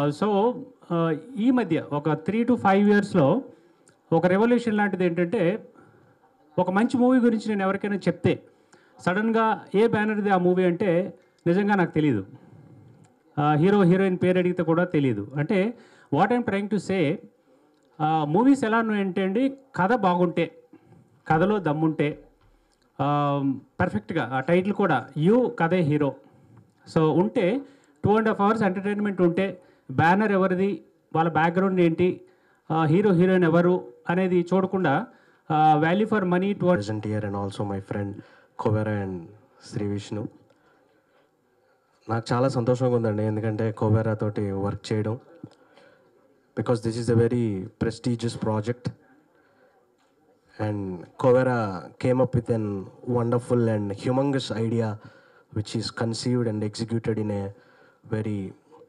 So ఈ మధ్య ఒక త్రీ టు ఫైవ్ ఇయర్స్లో ఒక రెవల్యూషన్ లాంటిది ఏంటంటే ఒక మంచి మూవీ గురించి నేను ఎవరికైనా చెప్తే సడన్గా ఏ బ్యానర్ది ఆ మూవీ అంటే నిజంగా నాకు తెలియదు హీరో హీరోయిన్ పేరు అడిగితే కూడా తెలియదు అంటే what I'm trying to say movies ఎలా ఉన్నాయంటే అండి కథ బాగుంటే కథలో దమ్ముంటే పర్ఫెక్ట్గా ఆ టైటిల్ కూడా యూ కథే హీరో సో ఉంటే two and half hours entertainment ఉంటే బ్యానర్ ఎవరిది వాళ్ళ బ్యాక్గ్రౌండ్ ఏంటి హీరో హీరోయిన్ ఎవరు అనేది చూడకుండా value for money to present here and also my friend Kovera and Shri Vishnu నాకు చాలా సంతోషంగా ఉందండి ఎందుకంటే కోవెరా తోటి వర్క్ చేయడం because this is a very prestigious project and Kovera came up with an wonderful and humongous idea which is conceived and executed in a very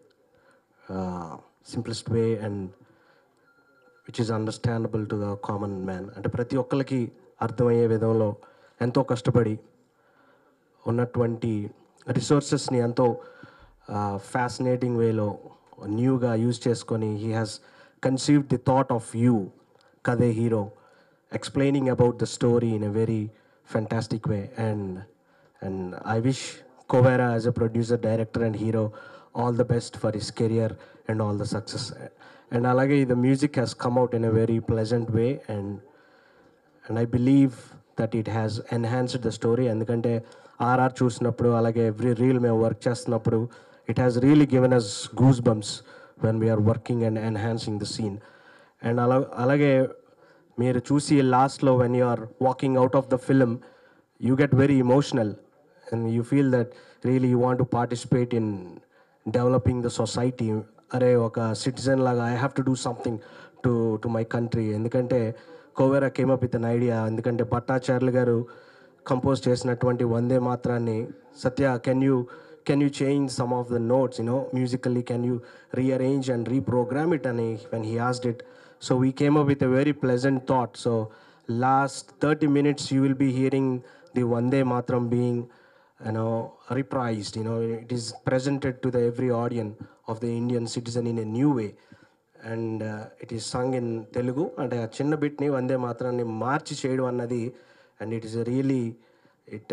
simplest way and which is understandable to the common man అంటే ప్రతి ఒక్కరికి అర్థమయ్యే విధంలో ఎంతో కష్టపడి ఉన్నటువంటి రిసోర్సెస్ని ఎంతో fascinating వేలో న్యూగా యూజ్ చేసుకొని he has conceived the thought of U Kathe hero explaining about the story in a very fantastic way and and I wish Kovera as a producer director and hero all the best for his career and all the success and అలాగే the music has come out in a very pleasant way and and I believe that it has enhanced the story ఎందుకంటే RR చూసినప్పుడు అలాగే every reel మేము work చేస్తున్నప్పుడు it has really given us goose bumps when we are working and enhancing the scene and అలా అలాగే మీరు చూసి లాస్ట్లో when you are walking out of the film you get very emotional and you feel that really you want to participate in developing the society అరే ఒక citizen లాగా I have to do something to to my country ఎందుకంటే Kovera came up with an idea ఎందుకంటే భట్టాచార్యులు గారు compose చేసినటువంటి వందే మాత్రాన్ని Satya can you can you change some of the notes you know musically can you rearrange and reprogram it అని when he asked it so we came up with a very pleasant thought so last thirty minutes you will be hearing the Vande Mataram being you know reprised you know it is presented to the every audience of the indian citizen in a new way and uh, it is sung in telugu అంటే ఆ చిన్న బిట్ని వందే మాత్రాన్ని మార్చి చేయడం అన్నది and it is really it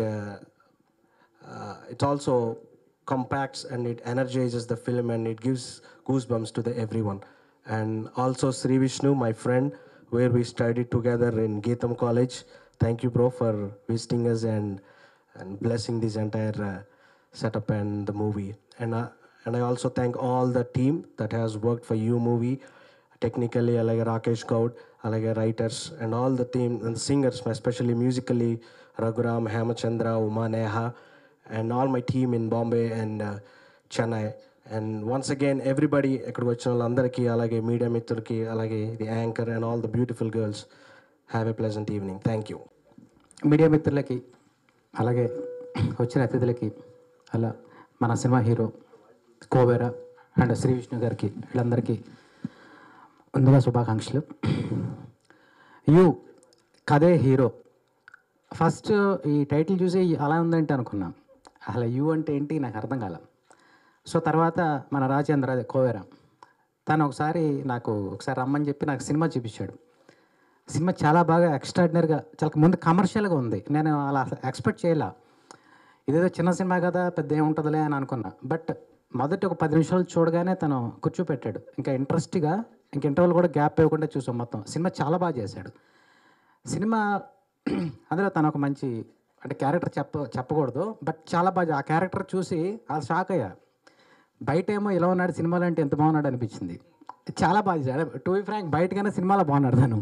it also compacts and it energizes the film and it gives goosebumps to the everyone and also Sri Vishnu my friend where we studied together in Geetam College thank you bro for visiting us and and blessing this entire uh, setup and the movie and uh, and I also thank all the team that has worked for you movie technically అలాగే రాకేష్ గౌడ్ అలాగే writers and all the team and singers especially musically Raghuram Hemachandra Uma Neha and all my team in Bombay and Chennai and once again everybody ఇక్కడికి వచ్చిన వాళ్ళందరికీ అలాగే media మిత్రులకి అలాగే the anchor and all the beautiful girls have a pleasant evening thank you media మిత్రులకి అలాగే వచ్చిన అతిథులకి అలా మన cinema hero Kobera and Shri Vishnu గారికి వీళ్ళందరికీ ముందుగా శుభాకాంక్షలు యు కదే హీరో ఫస్ట్ ఈ టైటిల్ చూసి అలా ఉందంటే అనుకున్నాం అసలు యు అంటే ఏంటి నాకు అర్థం కాల సో తర్వాత మన రాజేంద్ర అదే కోవేరా తను ఒకసారి నాకు ఒకసారి రమ్మని చెప్పి నాకు సినిమా చూపించాడు సినిమా చాలా బాగా ఎక్స్ట్రాడినరీగా చాలా ముందు కమర్షియల్గా ఉంది నేను అలా ఎక్స్పెక్ట్ చేయలే ఇదేదో చిన్న సినిమా కదా పెద్ద ఏముంటుందిలే అని అనుకున్నా బట్ మొదటి ఒక పది నిమిషాలు చూడగానే తను కూర్చోపెట్టాడు ఇంకా ఇంట్రెస్ట్గా ఇంక ఇంటర్వల్ కూడా గ్యాప్ ఇవ్వకుండా చూసాం మొత్తం సినిమా చాలా బాగా చేశాడు సినిమా అందులో తను ఒక మంచి అంటే క్యారెక్టర్ చెప్ప చెప్పకూడదు బట్ చాలా బాగా ఆ క్యారెక్టర్ చూసి అది షాక్ అయ్యా బయట ఏమో ఇలా ఉన్నాడు సినిమాలో అంటే ఎంత బాగున్నాడు అనిపించింది చాలా బాగా చేశాడు టు బి ఫ్రాంక్ బయటకైనా సినిమాలో బాగున్నాడు తను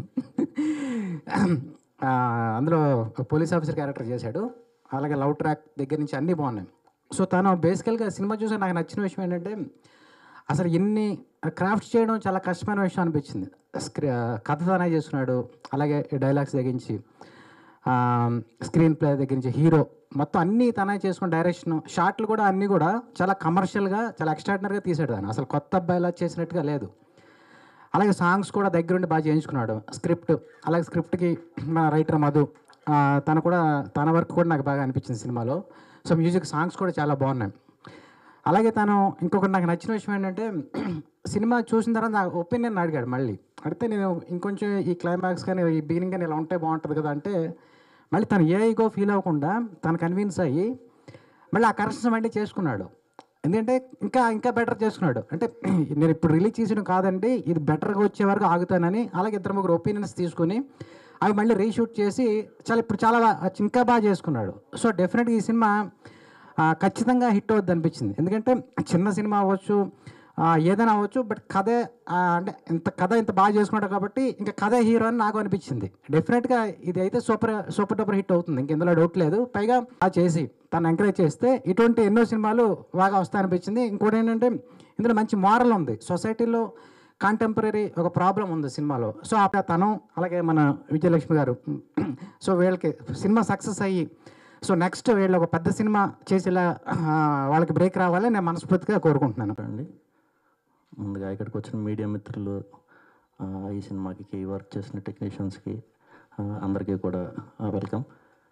ఆ, అందులో పోలీస్ ఆఫీసర్ క్యారెక్టర్ చేశాడు అలాగే లవ్ ట్రాక్ దగ్గర నుంచి అన్నీ బాగున్నాయి సో తను బేసికల్గా సినిమా చూసి నాకు నచ్చిన విషయం ఏంటంటే అసలు ఎన్ని క్రాఫ్ట్ చేయడం చాలా కష్టమైన విషయం అనిపించింది స్క్రీ కథ తనే చేస్తున్నాడు అలాగే డైలాగ్స్ తగ్గించి స్క్రీన్ ప్లే దగ్గర నుంచి హీరో మొత్తం అన్నీ తనే చేసుకుని డైరెక్షన్ షార్ట్లు కూడా అన్నీ కూడా చాలా కమర్షియల్గా చాలా ఎక్స్ట్రాడినరీగా తీసాడు తను అసలు కొత్త అబ్బాయిలా చేసినట్టుగా లేదు అలాగే సాంగ్స్ కూడా దగ్గరుండి బాగా చేయించుకున్నాడు స్క్రిప్ట్ అలాగే స్క్రిప్ట్కి మన రైటర్ మధు ఆ, తను కూడా తన వర్క్ కూడా నాకు బాగా అనిపించింది సినిమాలో సో మ్యూజిక్ సాంగ్స్ కూడా చాలా బాగున్నాయి అలాగే తను ఇంకొకటి నాకు నచ్చిన విషయం ఏంటంటే సినిమా చూసిన తర్వాత నా ఒపీనియన్ అడిగాడు మళ్ళీ అడిగితే నేను ఇంకొంచెం ఈ క్లైమాక్స్ కానీ ఈ బిగినింగ్ కానీ ఇలా ఉంటే బాగుంటుంది కదా అంటే మళ్ళీ తను ఏ ఈగో ఫీల్ అవ్వకుండా తను కన్విన్స్ అయ్యి మళ్ళీ ఆ కరెక్షన్స్ మళ్ళీ చేసుకున్నాడు ఎందుకంటే ఇంకా ఇంకా బెటర్ చేసుకున్నాడు అంటే నేను ఇప్పుడు రిలీజ్ చేసిన కాదండి ఇది బెటర్గా వచ్చే వరకు ఆగుతానని అలాగే ఇద్దరు ముగ్గురు ఒపీనియన్స్ తీసుకుని అవి మళ్ళీ రీషూట్ చేసి చాలా ఇప్పుడు చాలా బా- ఇంకా బాగా చేసుకున్నాడు సో డెఫినెట్గా ఈ సినిమా ఆ, ఖచ్చితంగా హిట్ అవుద్ది అనిపించింది ఎందుకంటే చిన్న సినిమా అవ్వచ్చు ఆ, ఏదైనా అవ్వచ్చు బట్ కథే ఆ, అంటే ఇంత కథ ఇంత బాగా చేసుకున్నాడు కాబట్టి ఇంకా కథే హీరో అని నాకు అనిపించింది డెఫినెట్గా ఇది అయితే సూపర్ సూపర్ డూపర్ హిట్ అవుతుంది ఇంక ఇందులో డౌట్ లేదు పైగా ఆ చేసి తను ఎంకరేజ్ చేస్తే ఇటువంటి ఎన్నో సినిమాలు బాగా వస్తాయనిపించింది ఇంకోటి ఏంటంటే ఇందులో మంచి మారల్ ఉంది సొసైటీలో కాంటెంపరీ ఒక ప్రాబ్లం ఉంది సినిమాలో సో ఆ తను అలాగే మన విజయలక్ష్మి గారు సో వీళ్ళకి సినిమా సక్సెస్ అయ్యి సో నెక్స్ట్ వీళ్ళు ఒక పెద్ద సినిమా చేసేలా ఆ, వాళ్ళకి బ్రేక్ రావాలని నేను మనస్ఫూర్తిగా కోరుకుంటున్నాను అండి ముందుగా ఇక్కడికి వచ్చిన మీడియా మిత్రులు ఆ, ఈ సినిమాకి వర్క్ చేసిన టెక్నీషియన్స్కి ఆ, అందరికీ కూడా వెల్కమ్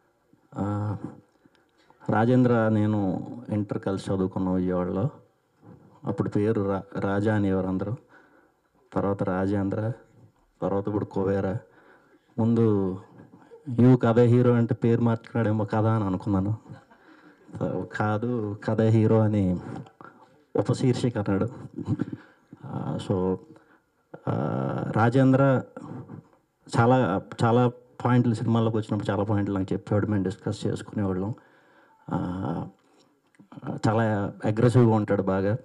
రాజేంద్ర నేను ఇంటర్ కలిసి చదువుకున్న విజయవాడలో అప్పుడు పేరు రా రాజా అనేవారు అందరూ తర్వాత రాజేంద్ర తర్వాత ఇప్పుడు కోవేరా ముందు యూ కథ హీరో అంటే పేరు మార్చుకున్నాడేమో కదా అని అనుకున్నాను సో కాదు కథ హీరో అని ఉపశీర్షిక అన్నాడు ఆ, సో ఆ, రాజేంద్ర చాలా చాలా పాయింట్లు సినిమాలోకి వచ్చినప్పుడు చాలా పాయింట్లు నాకు చెప్పేవాడు మేము డిస్కస్ చేసుకునేవాళ్ళం ఆ, చాలా అగ్రెసివ్గా ఉంటాడు బాగా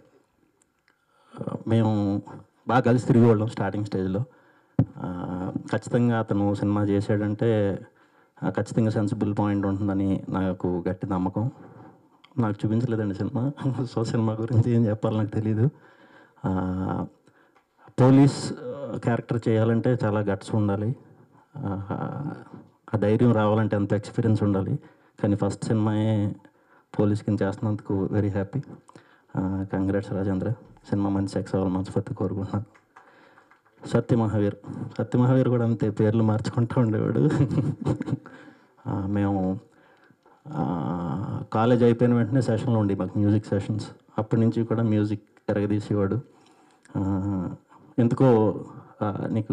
మేము బాగా కలిసి తిరిగేవాళ్ళం స్టార్టింగ్ స్టేజ్లో ఆ, ఖచ్చితంగా అతను సినిమా చేశాడంటే ఆ, ఖచ్చితంగా సెన్సిబుల్ పాయింట్ ఉంటుందని నాకు గట్టి నమ్మకం నాకు చూపించలేదండి సినిమా సో సినిమా గురించి ఏం చెప్పాలి నాకు తెలీదు ఆ, పోలీస్ క్యారెక్టర్ చేయాలంటే చాలా గట్స్ ఉండాలి ఆ, ఆ ధైర్యం రావాలంటే అంత ఎక్స్పీరియన్స్ ఉండాలి కానీ ఫస్ట్ సినిమాయే పోలీస్ కింద చేస్తున్నందుకు very happy congrats Rajendra cinema మంచి సెక్స్ అవ్వాలి మనస్ఫూర్తి కోరుకుంటున్నాను సత్య మహావీర్ సత్య మహావీర్ కూడా అంతే పేర్లు మార్చుకుంటూ ఉండేవాడు ఆ, మేము ఆ, కాలేజ్ అయిపోయిన వెంటనే సెషన్లో ఉండి మాకు మ్యూజిక్ సెషన్స్ అప్పటి నుంచి కూడా మ్యూజిక్ ఎరగదీసేవాడు ఆ, ఎందుకో ఆ, నీకు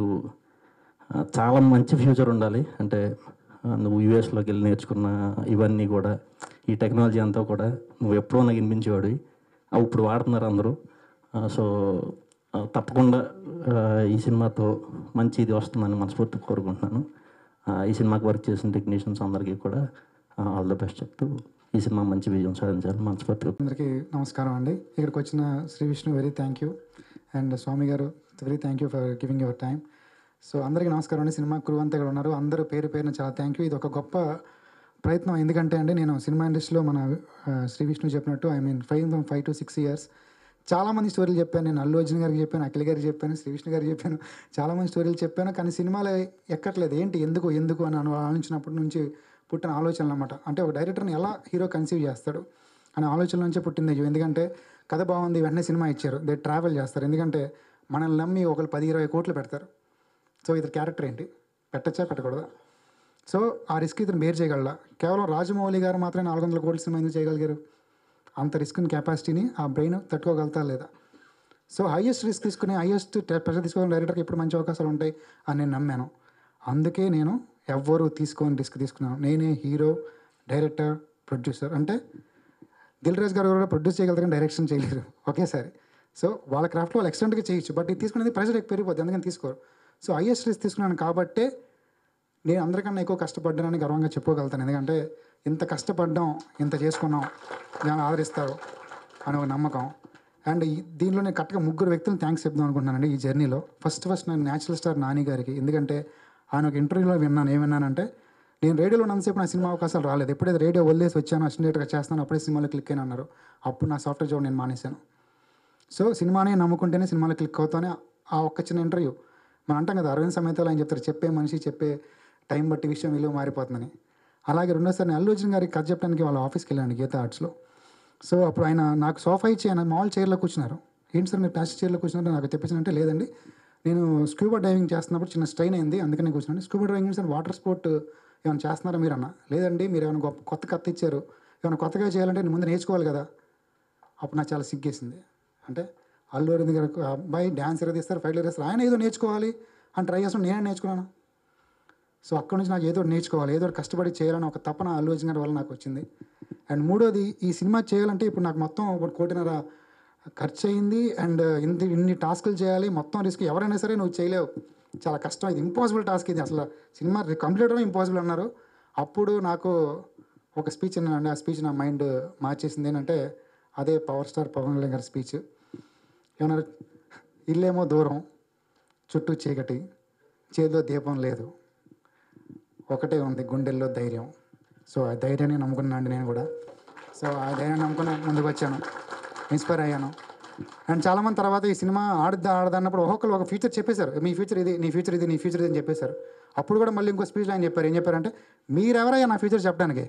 ఆ, చాలా మంచి ఫ్యూచర్ ఉండాలి అంటే ఆ, నువ్వు యూఎస్లోకి వెళ్ళి నేర్చుకున్న ఇవన్నీ కూడా ఈ టెక్నాలజీ అంతా కూడా నువ్వు ఎప్పుడో నాకు వినిపించేవాడు అవి ఇప్పుడు వాడుతున్నారు అందరూ ఆ, సో ఆ, తప్పకుండా ఆ, ఈ సినిమాతో మంచి ఇది వస్తుందని మనస్ఫూర్తి కోరుకుంటున్నాను ఆ, ఈ సినిమాకి వర్క్ చేసిన టెక్నీషియన్స్ అందరికీ కూడా ఆల్ ద బెస్ట్ చెప్తూ ఈ సినిమా మంచి విజయం సాధించాలి మనస్ఫూర్తిగా అందరికీ నమస్కారం అండి ఇక్కడికి వచ్చిన Shri Vishnu very thank you and Swamy గారు very thank you for giving your time so అందరికీ నమస్కారం అండి సినిమా క్రూ అంతా ఇక్కడ ఉన్నారు అందరూ పేరు పేరున చాలా థ్యాంక్ యూ ఇది ఒక గొప్ప ప్రయత్నం ఎందుకంటే అండి నేను సినిమా ఇండస్ట్రీలో మన ఆ, శ్రీ విష్ణు చెప్పినట్టు I mean five five to six years చాలామంది స్టోరీలు చెప్పాను నేను అల్లు అర్జున్ గారికి చెప్పాను అఖిల్ గారికి చెప్పాను శ్రీ విష్ణు గారికి చెప్పాను చాలామంది స్టోరీలు చెప్పాను కానీ సినిమాలో ఎక్కట్లేదు ఏంటి ఎందుకు ఎందుకు అని అను- ఆలోచించినప్పటి నుంచి పుట్టిన ఆలోచనలు అనమాట అంటే ఒక డైరెక్టర్ని ఎలా హీరో కన్సీవ్ చేస్తాడు అనే ఆలోచన నుంచే పుట్టింది ఇది. ఎందుకంటే కథ బాగుంది వెంటనే సినిమా ఇచ్చారు దే ట్రావెల్ చేస్తారు ఎందుకంటే మనల్ని నమ్మి ఒకరు పది ఇరవై కోట్లు పెడతారు సో ఇతని క్యారెక్టర్ ఏంటి పెట్టచ్చా పెట్టకూడదా సో ఆ రిస్క్ ఇతను బేర్ చేయగలరా కేవలం రాజమౌళి గారు మాత్రమే నాలుగు వందల కోట్ల సినిమా ఎందుకు చేయగలిగారు అంత రిస్క్ కెపాసిటీని ఆ బ్రెయిన్ తట్టుకోగలుగుతా లేదా సో హైయెస్ట్ రిస్క్ తీసుకునే హైయెస్ట్ ప్రెషర్ తీసుకునే డైరెక్టర్కి ఎప్పుడు మంచి అవకాశాలు ఉంటాయి అని నేను నమ్మాను అందుకే నేను ఎవ్వరు తీసుకొని రిస్క్ తీసుకున్నాను నేనే హీరో డైరెక్టర్ ప్రొడ్యూసర్ అంటే దిల్ రాజ్ గారు కూడా ప్రొడ్యూస్ చేయగలుగుతారు కానీ డైరెక్షన్ చేయలేరు ఒకేసారి సో వాళ్ళ క్రాఫ్ట్లో వాళ్ళు ఎక్స్టెంట్గా చేయొచ్చు బట్ ఇది తీసుకునేది ప్రెషర్ ఎక్కువ పెరిగిపోద్ది అందుకని తీసుకోరు సో హైయెస్ట్ రిస్క్ తీసుకున్నాను కాబట్టే నేను అందరికన్నా ఎక్కువ కష్టపడ్డానని గర్వంగా చెప్పుకోగలుగుతాను ఎందుకంటే ఇంత కష్టపడ్డాం ఇంత చేసుకున్నాం దాన్ని ఆదరిస్తారు అని ఒక నమ్మకం అండ్ ఈ- దీనిలో నేను కరెక్ట్గా ముగ్గురు వ్యక్తులను థ్యాంక్స్ చెప్దాం అనుకుంటున్నానండి ఈ జర్నీలో ఫస్ట్ ఫస్ట్ నేను న్యాచురల్ స్టార్ నాని గారికి ఎందుకంటే ఆయన ఒక ఇంటర్వ్యూలో విన్నాను ఏమన్నానంటే నేను రేడియోలో ఉన్నంతసేపు నా సినిమా అవకాశాలు రాలేదు ఎప్పుడైతే రేడియో వదిలేసి వచ్చాను అసిస్టెంట్గా చేస్తాను అప్పుడే సినిమాలో క్లిక్ అయిన అన్నారు అప్పుడు నా సాఫ్ట్వేర్ జాబ్ నేను మానేశాను సో సినిమానే నమ్ముకుంటేనే సినిమాలో క్లిక్ అవుతానే ఆ ఒక్క చిన్న ఇంటర్వ్యూ మనం అంటాం కదా అరవింద్ సమేతలో ఆయన చెప్తారు చెప్పే మనిషి చెప్పే టైం బట్టి విషయం విలువ మారిపోతుందని అలాగే రెండోసారి నేను అల్లు అర్జున్ గారికి కథ చెప్పడానికి వాళ్ళ ఆఫీస్కి వెళ్ళాను గీతా ఆర్ట్స్లో సో అప్పుడు ఆయన నాకు సోఫా ఇచ్చి ఆయన మామూలు చైర్లో కూర్చున్నారు ఏంటి సార్ మీరు ప్లాస్టిక్ చైర్లో కూర్చున్నారు నాకు తెప్పించానంటే లేదండి నేను స్క్యూబా డైవింగ్ చేస్తున్నప్పుడు చిన్న స్ట్రెయిన్ అయింది అందుకని కూర్చున్నాను scuba diving sir water sport ఏమైనా చేస్తున్నారా మీరు అన్న లేదండి మీరు ఏమైనా గొప్ప కొత్త కత్తి ఇచ్చారు ఏమైనా కొత్తగా చేయాలంటే నేను ముందు నేర్చుకోవాలి కదా అప్పుడు నాకు చాలా సిగ్గేసింది అంటే అల్లు అరవింద్ గారు ఆ అబ్బాయి డ్యాన్స్ తీస్తారు ఫైట్లు తీస్తారు ఆయన ఏదో నేర్చుకోవాలి అని ట్రై చేస్తాను నేనే నేర్చుకున్నాను సో అక్కడ నుంచి నాకు ఏదో ఒకటి నేర్చుకోవాలి ఏదో ఒకటి కష్టపడి చేయాలని ఒక తపన అల్లు అర్జున్ గారి వల్ల నాకు వచ్చింది అండ్ మూడోది ఈ సినిమా చేయాలంటే ఇప్పుడు నాకు మొత్తం ఒక కోటిన్నర ఖర్చు అయింది అండ్ ఇంత ఇన్ని టాస్కులు చేయాలి మొత్తం రిస్క్ ఎవరైనా సరే నువ్వు చేయలేవు చాలా కష్టం ఇది ఇంపాసిబుల్ టాస్క్ ఇది అసలు సినిమా కంప్లీట్ అవ్వడం ఇంపాసిబుల్ అన్నారు అప్పుడు నాకు ఒక స్పీచ్ విన్నానండి ఆ స్పీచ్ నా మైండ్ మార్చేసింది ఏంటంటే అదే పవర్ స్టార్ పవన్ కళ్యాణ్ గారి స్పీచ్ ఏమన్నారు ఇల్లేమో దూరం చుట్టూ చీకటి చేతిలో దీపం లేదు ఒకటే ఉంది గుండెల్లో ధైర్యం సో ఆ ధైర్యాన్ని నమ్ముకున్నాను నేను కూడా సో ఆ ధైర్యాన్ని నమ్ముకుని ముందుకు వచ్చాను ఇన్స్పైర్ అయ్యాను అండ్ చాలామంది తర్వాత ఈ సినిమా ఆడద్దా ఆడదా అన్నప్పుడు ఒక్కొక్కరు ఒక ఫ్యూచర్ చెప్పేశారు మీ ఫ్యూచర్ ఇది నీ ఫ్యూచర్ ఇది నీ ఫ్యూచర్ ఇది అని చెప్పేశారు అప్పుడు కూడా మళ్ళీ ఇంకో స్పీచ్ ఆయన చెప్పారు ఏం చెప్పారంటే మీరెవరయ్యా నా ఫ్యూచర్ చెప్పడానికి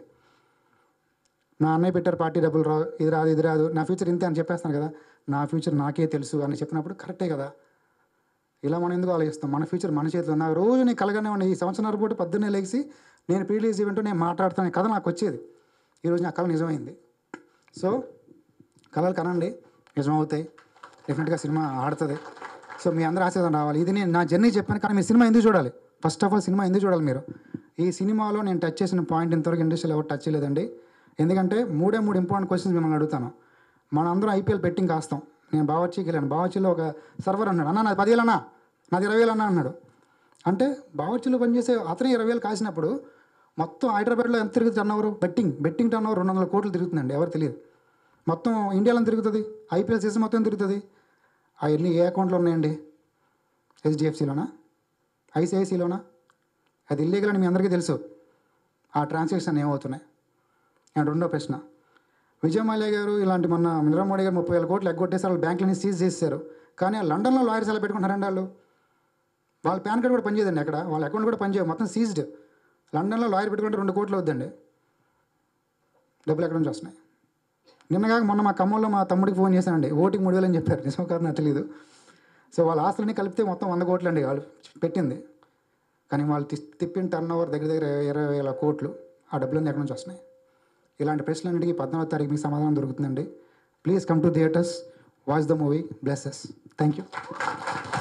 నా అన్నయ్య పెట్టారు పార్టీ డబ్బులు రావు ఇది రాదు ఇది రాదు నా ఫ్యూచర్ ఇంతే అని చెప్పేస్తాను కదా నా ఫ్యూచర్ నాకే తెలుసు అని చెప్పినప్పుడు కరెక్టే కదా ఇలా మనం ఎందుకు ఆలోచిస్తాం మన ఫ్యూచర్ మన చేతిలో నాకు రోజు నేను కలగానే ఉన్నాయి ఈ సంవత్సరం పూట పొద్దున్నే లేచి నేను ప్రీ రిలీజ్ ఈవెంట్ నేను మాట్లాడుతాను కథ నాకు వచ్చేది ఈరోజు నా కళ నిజమైంది సో కళలు కనండి నిజమవుతాయి డెఫినెట్గా సినిమా ఆడుతుంది సో మీ అందరూ ఆశీర్వాదం రావాలి ఇది నేను నా జర్నీ చెప్పాను కానీ మీ సినిమా ఎందుకు చూడాలి ఫస్ట్ ఆఫ్ ఆల్ సినిమా ఎందుకు చూడాలి మీరు ఈ సినిమాలో నేను టచ్ చేసిన పాయింట్ ఇంతవరకు ఇండస్ట్రీలో ఎవరు టచ్ చేయలేదండి ఎందుకంటే మూడే మూడు ఇంపార్టెంట్ క్వశ్చన్స్ మిమ్మల్ని అడుగుతాను మన అందరం ఐపీఎల్ బెట్టింగ్ కాస్తాం నేను బావర్చీకి వెళ్ళాను బావర్చీలో ఒక సర్వర్ అన్నాడు అన్న నాది పదివేలు అన్నా నాది ఇరవై వేలు అన్నా అన్నాడు అంటే బావర్చీలో పనిచేసే అతను ఇరవై వేలు కాసినప్పుడు మొత్తం హైదరాబాద్లో ఎంత తిరుగుతుంది turnover betting betting turnover రెండు వందల కోట్లు తిరుగుతుందండి ఎవరు తెలియదు మొత్తం ఇండియాలో ఎంత తిరుగుతుంది ఐపీఎల్ సీజన్ మొత్తం ఎంత తిరుగుతుంది అవన్నీ ఏ అకౌంట్లో ఉన్నాయండి హెచ్డిఎఫ్సిలోనా ఐసిఐసిలోనా అది ఇల్లీగల్ అని మీ అందరికీ తెలుసు ఆ ట్రాన్సాక్షన్ ఏమవుతున్నాయి అండ్ రెండో ప్రశ్న విజయ్ మాల్యా గారు ఇలాంటి మొన్న నీరవ్ మోడీ గారు ముప్పై వేల కోట్లు ఎగ్గొట్టేసి వాళ్ళ బ్యాంకులని సీజ్ చేశారు కానీ ఆ లండన్లో లాయర్స్ ఎలా పెట్టుకుంటారండి వాళ్ళు వాళ్ళ పాన్ కార్డ్ కూడా పనిచేయదండి అక్కడ వాళ్ళ అకౌంట్ కూడా పనిచేయదు మొత్తం సీజ్డ్ లండన్లో లాయర్ పెట్టుకుంటే రెండు కోట్లు అవుద్దండి డబ్బులు ఎక్కడ నుంచి వస్తున్నాయి నిన్నగాక మొన్న మా ఖమ్మంలో మా తమ్ముడికి ఫోన్ చేశానండి ఓటికి మూడు వేలు అని చెప్పారు నిజం కాదు నాకు తెలియదు సో వాళ్ళ ఆస్తులన్నీ కలిపితే మొత్తం వంద కోట్లు అండి వాళ్ళు పెట్టింది కానీ వాళ్ళు తి- తిప్పిన టర్న్ ఓవర్ దగ్గర దగ్గర ఇరవై వేల కోట్లు ఆ డబ్బులన్నీ ఎక్కడి నుంచి వస్తున్నాయి ఇలాంటి ప్రశ్నలన్నిటికీ పద్నాలుగో తారీఖు మీకు సమాధానం దొరుకుతుందండి please come to theatres watch the movie blesses thank you